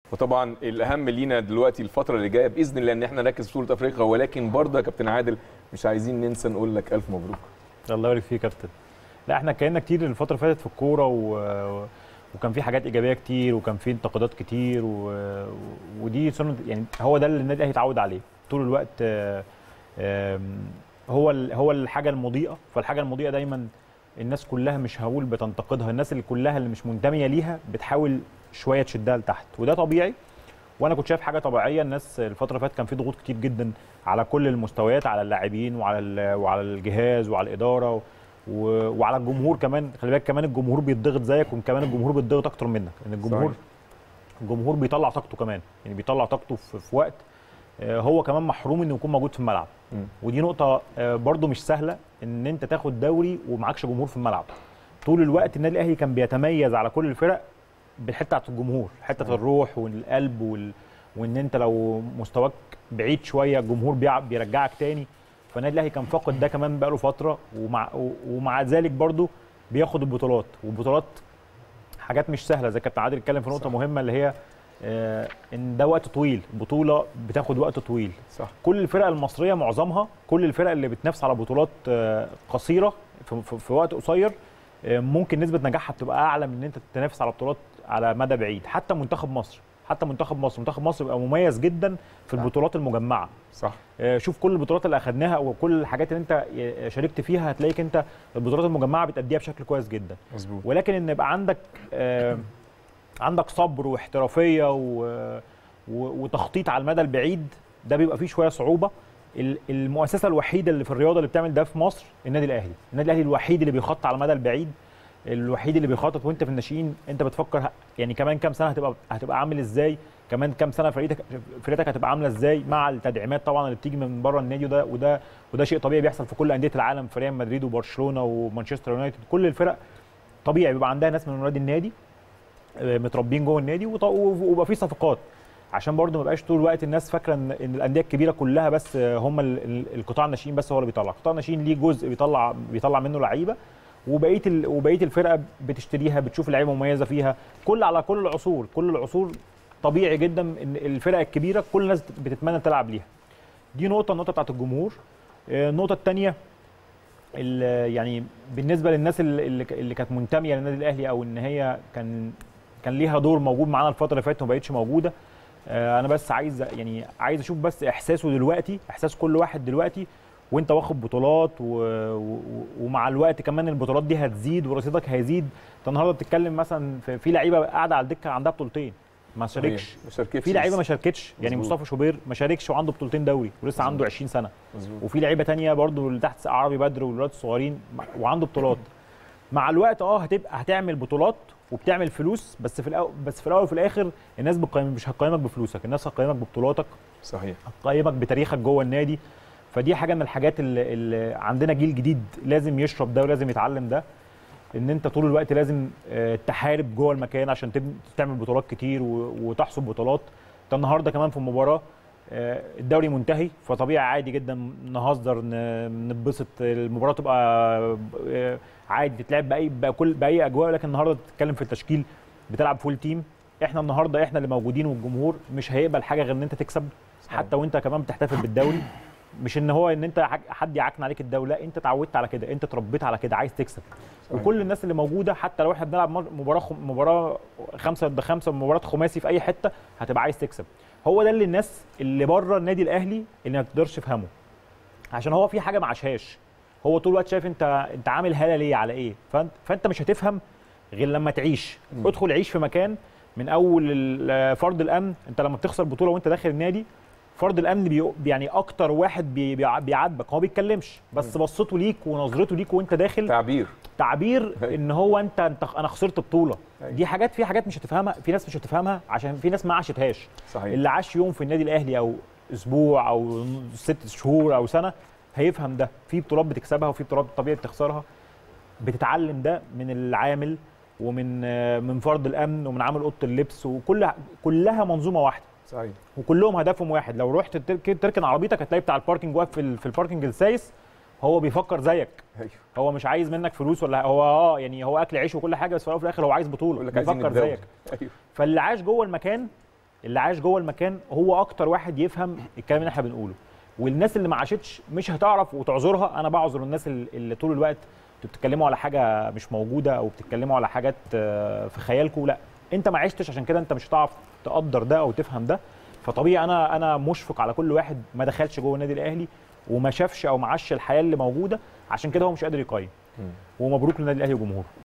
وطبعا الاهم لينا دلوقتي الفتره اللي جايه باذن الله ان احنا نركز في بطوله افريقيا ولكن برضه يا كابتن عادل مش عايزين ننسى نقول لك الف مبروك الله يبارك فيك يا كابتن لا احنا اتكلمنا كتير الفتره اللي فاتت في الكوره و... وكان في حاجات ايجابيه كتير وكان في انتقادات كتير و... ودي سنه يعني هو ده اللي النادي الاهلي اتعود عليه طول الوقت آه، آم، هو ال... هو الحاجه المضيئه فالحاجه المضيئه دايما الناس كلها مش هقول بتنتقدها الناس اللي كلها اللي مش منتميه ليها بتحاول شويه تشدها لتحت وده طبيعي وانا كنت شايف حاجه طبيعيه الناس الفتره اللي فاتت كان في ضغوط كتير جدا على كل المستويات على اللاعبين وعلى ال- وعلى الجهاز وعلى الاداره و... و... وعلى الجمهور كمان خلي بالك كمان الجمهور بيتضغط زيك وكمان الجمهور بيتضغط اكتر منك لان الجمهور صحيح. الجمهور بيطلع طاقته كمان يعني بيطلع طاقته في, في وقت آه، هو كمان محروم انه يكون موجود في الملعب مم. ودي نقطه آه، برضو مش سهله ان انت تاخد دوري ومعكش جمهور في الملعب طول الوقت النادي الاهلي كان بيتميز على كل الفرق بالحته بتاعت الجمهور حته صحيح. الروح والقلب وال... وان انت لو مستواك بعيد شويه الجمهور بيع... بيرجعك تاني فالنادي الاهلي كان فاقد ده كمان بقاله فتره ومع و- ومع ذلك برضو بياخد البطولات والبطولات حاجات مش سهله زي كابتن عادل اتكلم في نقطه صح. مهمه اللي هي آه، ان ده وقت طويل بطوله بتاخد وقت طويل صح كل الفرق المصريه معظمها كل الفرق اللي بتنافس على بطولات آه، قصيره في, في, في وقت قصير آه، ممكن نسبه نجاحها بتبقى اعلى من ان انت تنافس على بطولات على مدى بعيد حتى منتخب مصر حتى منتخب مصر منتخب مصر بيبقى مميز جدا في نعم. البطولات المجمعه صح آه، شوف كل البطولات اللي اخدناها او كل الحاجات اللي انت آه، شاركت فيها هتلاقيك انت البطولات المجمعه بتأديها بشكل كويس جدا مظبوط ولكن ان يبقى عندك آه، عندك صبر واحترافيه و... و... وتخطيط على المدى البعيد ده بيبقى فيه شويه صعوبه ال- المؤسسه الوحيده اللي في الرياضه اللي بتعمل ده في مصر النادي الاهلي النادي الاهلي الوحيد اللي بيخطط على المدى البعيد الوحيد اللي بيخطط وانت في الناشئين انت بتفكر ه- يعني كمان كام سنه هتبقى هتبقى عامل ازاي كمان كام سنه فرقتك فرقتك هتبقى عامله ازاي مع التدعيمات طبعا اللي بتيجي من بره النادي وده وده وده شيء طبيعي بيحصل في كل انديه العالم في ريال مدريد وبرشلونه ومانشستر يونايتد كل الفرق طبيعي بيبقى عندها ناس من ولاد النادي آه، متربيين جوه النادي وط- ويبقى في صفقات عشان برضه ما يبقاش طول الوقت الناس فاكره ان إن الانديه الكبيره كلها بس آه، هم ال- ال- القطاع الناشئين بس هو اللي بيطلع القطاع الناشئين ليه جزء بيطلع بيطلع منه لعيبه وبقيه ال... وبقيه الفرقه بتشتريها بتشوف لعيبه مميزه فيها كل على كل العصور كل العصور طبيعي جدا ان الفرق الكبيره كل الناس بتتمنى تلعب ليها دي نقطه النقطه بتاعت الجمهور آه، النقطه الثانيه يعني بالنسبه للناس اللي, اللي اللي كانت منتميه للنادي الاهلي او ان هي كان كان ليها دور موجود معانا الفتره اللي فاتت وما بقتش موجوده آه، انا بس عايز يعني عايز اشوف بس احساسه دلوقتي احساس كل واحد دلوقتي وانت واخد بطولات و... و... ومع الوقت كمان البطولات دي هتزيد ورصيدك هيزيد انت النهارده بتتكلم مثلا في, في لعيبه قاعده على الدكه عندها بطولتين ما شاركش ما شاركتش في لعيبه ما لسه. شاركتش يعني مظبوط. مصطفى شوبير ما شاركش وعنده بطولتين دوري ولسه عنده مظبوط. 20 سنه مظبوط وفي لعيبه تانية برضو اللي تحت عربي بدر والولاد الصغيرين وعنده بطولات مع الوقت اه هتبقى هتعمل بطولات وبتعمل فلوس بس في الاول بس في الاول وفي الاخر الناس بتقيم مش هتقيمك بفلوسك الناس هتقيمك ببطولاتك صحيح هتقيمك بتاريخك جوه النادي فدي حاجه من الحاجات اللي, اللي عندنا جيل جديد لازم يشرب ده ولازم يتعلم ده ان انت طول الوقت لازم آه، تحارب جوه المكان عشان تب- تعمل بطولات كتير و- وتحصد بطولات انت النهارده كمان في المباراه آه، الدوري منتهي فطبيعي عادي جدا نهزر ن- نتبسط المباراه تبقى آه، عادي تتلعب باي بكل باي اجواء لكن النهارده بتتكلم في التشكيل بتلعب فول تيم احنا النهارده احنا اللي موجودين والجمهور مش هيقبل حاجه غير ان انت تكسب حتى وانت كمان بتحتفل بالدوري مش ان هو ان انت حاج- حد يعكن عليك الدوري لا انت اتعودت على كده انت اتربيت على كده عايز تكسب صحيح. وكل الناس اللي موجوده حتى لو احنا بنلعب مر- مباراه خم... مباراه خمسه ضد خمسه مباراه خماسي في اي حته هتبقى عايز تكسب هو ده اللي الناس اللي بره النادي الاهلي اللي ما تقدرش تفهمه عشان هو في حاجه ما عاشهاش هو طول الوقت شايف انت انت عامل هاله ليه على ايه فانت, فانت مش هتفهم غير لما تعيش مم. ادخل عيش في مكان من اول ال- فرد الامن انت لما بتخسر بطوله وانت داخل النادي فرد الامن بي يعني اكتر واحد بي بيع- بيعاتبك هو بيتكلمش بس بصته ليك ونظرته ليك وانت داخل تعبير تعبير أيوة. ان هو انت انت انا خسرت بطوله أيوة. دي حاجات في حاجات مش هتفهمها في ناس مش هتفهمها عشان في ناس ما عاشتهاش صحيح اللي عاش يوم في النادي الاهلي او اسبوع او ست شهور او سنه هيفهم ده في بطولات بتكسبها وفي بطولات طبيعي بتخسرها بتتعلم ده من العامل ومن آه، من فرد الامن ومن عامل اوضه اللبس وكل كلها منظومه واحده صحيح وكلهم هدفهم واحد لو رحت ترك- تركن عربيتك هتلاقي بتاع الباركنج واقف في ال- في الباركنج السايس هو بيفكر زيك ايوه هو مش عايز منك فلوس ولا هو اه يعني هو اكل عيش وكل حاجه بس في الاول وفي الاخر هو عايز بطوله يقول لك عايزين بيفكر الدوري. زيك ايوه فاللي عاش جوه المكان اللي عايش جوه المكان هو اكتر واحد يفهم الكلام اللي احنا بنقوله والناس اللي ما عاشتش مش هتعرف وتعذرها انا بعذر الناس اللي اللي طول الوقت انتوا بتتكلموا على حاجه مش موجوده او بتتكلموا على حاجات آه، في خيالكم لا انت ما عشتش عشان كده انت مش هتعرف تقدر ده او تفهم ده فطبيعي انا انا مشفق على كل واحد ما دخلش جوه النادي الاهلي وما شافش او ما عاش الحياه اللي موجوده عشان كده هو مش قادر يقيم ومبروك للنادي الاهلي وجمهوره